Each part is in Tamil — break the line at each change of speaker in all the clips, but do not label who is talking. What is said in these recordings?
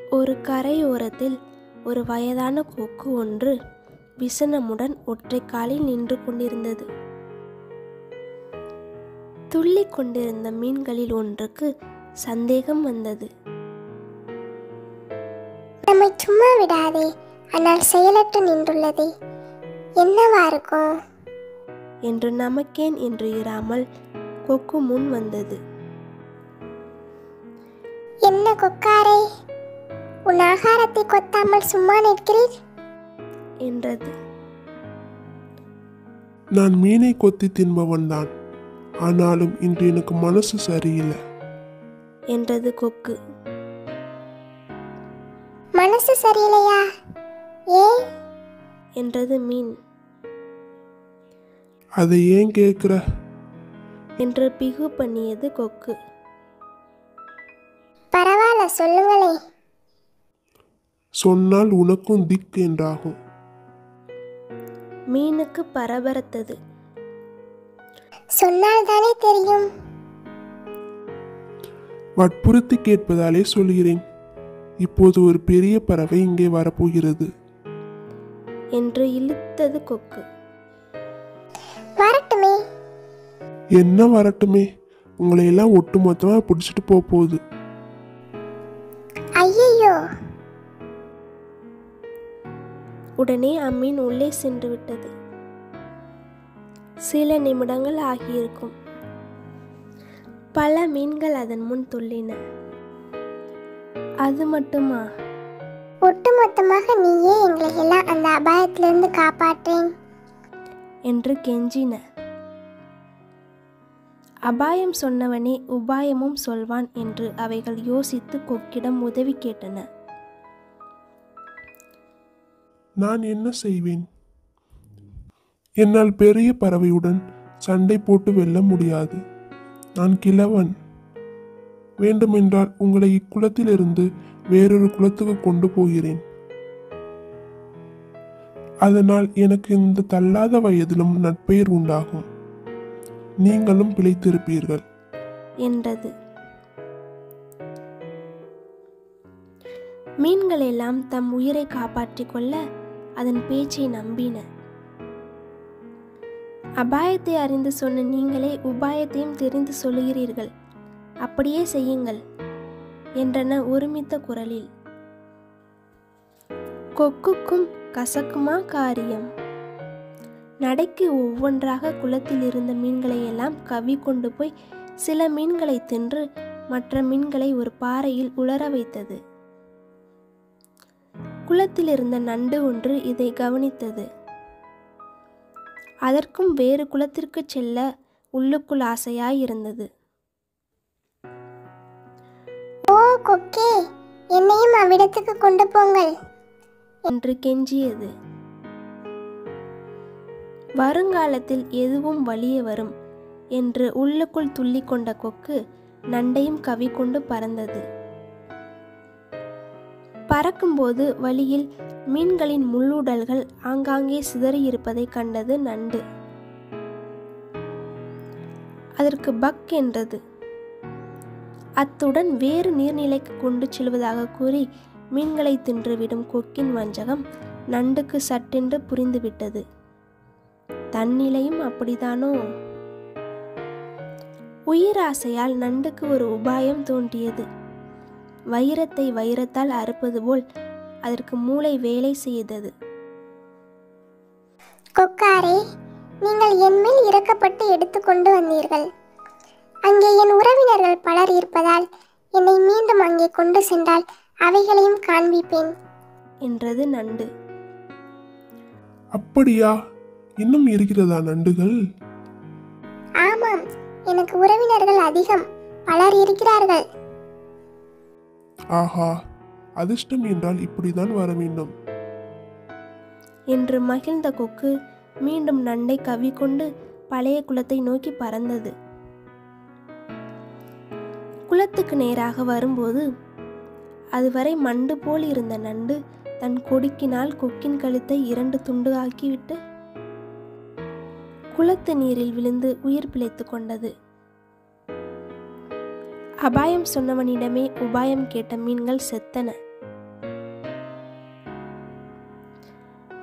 ஒரு கரையோரத்தில் ஒரு வயதான கொக்கு ஒன்று விசனமுடன் ஒற்றை காலில் நின்று கொண்டிருந்தது துள்ளிக் கொண்டிருந்த மீன்களில் ஒன்றுக்கு சந்தேகம் வந்தது
நம்மை சும்மா விடாதே ஆனால் செயலற்று நின்றுள்ளதே என்னவா இருக்கும்
என்று நமக்கேன் என்று இராமல் கொக்கு முன் வந்தது
என்ன கொக்காரே உன் ஆகாரத்தை கொத்தாமல் சும்மா நிற்கிறீர்
என்றது
நான் மீனை கொத்தி தின்பவன்தான் ஆனாலும் இன்று எனக்கு மனசு சரியில்லை
என்றது கொக்கு
மனசு சரியில்லையா ஏன்
என்றது மீன்
அதை ஏன் கேட்குற
என்று பிகு பண்ணியது கொக்கு
பரவாயில்ல சொல்லுங்களே
சொன்னால் உனக்கும் திக் என்றாகும்
மீனுக்கு பரபரத்தது
சொன்னால் தானே தெரியும்
வற்புறுத்தி கேட்பதாலே சொல்கிறேன் இப்போது ஒரு பெரிய பறவை இங்கே வரப்போகிறது
என்று இழுத்தது கொக்கு
வரட்டுமே
என்ன வரட்டுமே உங்களை எல்லாம் ஒட்டுமொத்தமாக பிடிச்சிட்டு போக போகுது
ஐயையோ
உடனே அம்மீன் உள்ளே சென்று விட்டது சில நிமிடங்கள் ஆகியிருக்கும் பல மீன்கள் அதன் முன் துள்ளின அது மட்டுமா
ஒட்டுமொத்தமாக நீயே எங்களை எல்லாம் அந்த அபாயத்திலிருந்து காப்பாற்றேன்
என்று கெஞ்சின அபாயம் சொன்னவனே உபாயமும் சொல்வான் என்று அவைகள் யோசித்து கொக்கிடம் உதவி கேட்டன
நான் என்ன செய்வேன் என்னால் பெரிய பறவையுடன் சண்டை போட்டு வெல்ல முடியாது நான் கிழவன் வேண்டுமென்றால் உங்களை இக்குளத்திலிருந்து வேறொரு குளத்துக்கு கொண்டு போகிறேன் அதனால் எனக்கு இந்த தள்ளாத வயதிலும் நட்பெயர் உண்டாகும் நீங்களும் பிழைத்திருப்பீர்கள்
என்றது மீன்கள் எல்லாம் தம் உயிரை காப்பாற்றிக் கொள்ள அதன் பேச்சை நம்பின அபாயத்தை அறிந்து சொன்ன நீங்களே உபாயத்தையும் தெரிந்து சொல்லுகிறீர்கள் அப்படியே செய்யுங்கள் என்றன ஒருமித்த குரலில் கொக்குக்கும் கசக்குமா காரியம் நடைக்கு ஒவ்வொன்றாக குளத்தில் இருந்த மீன்களை எல்லாம் கவி கொண்டு போய் சில மீன்களை தின்று மற்ற மீன்களை ஒரு பாறையில் உலர வைத்தது குளத்தில் இருந்த நண்டு ஒன்று இதை கவனித்தது அதற்கும் வேறு குளத்திற்கு செல்ல உள்ளுக்குள் ஆசையாய் இருந்தது
ஓ கொக்கே என்னையும் அவ்விடத்துக்கு கொண்டு போங்கள்
என்று கெஞ்சியது வருங்காலத்தில் எதுவும் வலிய வரும் என்று உள்ளுக்குள் துள்ளிக் கொண்ட கொக்கு நண்டையும் கவி கொண்டு பறந்தது பறக்கும்போது வழியில் மீன்களின் முள்ளுடல்கள் ஆங்காங்கே சிதறியிருப்பதை கண்டது நண்டு அதற்கு பக் என்றது அத்துடன் வேறு நீர்நிலைக்கு கொண்டு செல்வதாக கூறி மீன்களை தின்றுவிடும் கொக்கின் வஞ்சகம் நண்டுக்கு சட்டென்று புரிந்துவிட்டது தன்னிலையும் அப்படிதானோ உயிராசையால் நண்டுக்கு ஒரு உபாயம் தோன்றியது வைரத்தை வைரத்தால் அறுப்பது போல் அதற்கு மூளை வேலை செய்தது
கொக்காரே நீங்கள் என்மேல் இறக்கப்பட்டு எடுத்துக்கொண்டு வந்தீர்கள் அங்கே என் உறவினர்கள் பலர் இருப்பதால் என்னை மீண்டும் அங்கே கொண்டு சென்றால் அவைகளையும் காண்பிப்பேன்
என்றது நண்டு
அப்படியா இன்னும் இருக்கிறதா நண்டுகள்
ஆமாம் எனக்கு உறவினர்கள் அதிகம் பலர் இருக்கிறார்கள்
ஆஹா அதிர்ஷ்டம் என்றால் இப்படிதான் வர வேண்டும்
என்று மகிழ்ந்த கொக்கு மீண்டும் நண்டை கவ்விக்கொண்டு பழைய குளத்தை நோக்கி பறந்தது குளத்துக்கு நேராக வரும்போது அதுவரை மண்டு போல் இருந்த நண்டு தன் கொடுக்கினால் கொக்கின் கழுத்தை இரண்டு துண்டு ஆக்கிவிட்டு குளத்து நீரில் விழுந்து உயிர் பிழைத்துக் கொண்டது அபாயம் சொன்னவனிடமே உபாயம் கேட்ட மீன்கள் செத்தன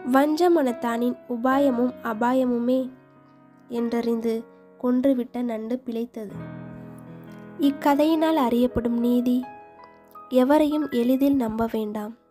வஞ்சமனத்தானின் உபாயமும் அபாயமுமே என்றறிந்து கொன்றுவிட்ட நண்டு பிழைத்தது இக்கதையினால் அறியப்படும் நீதி எவரையும் எளிதில் நம்ப வேண்டாம்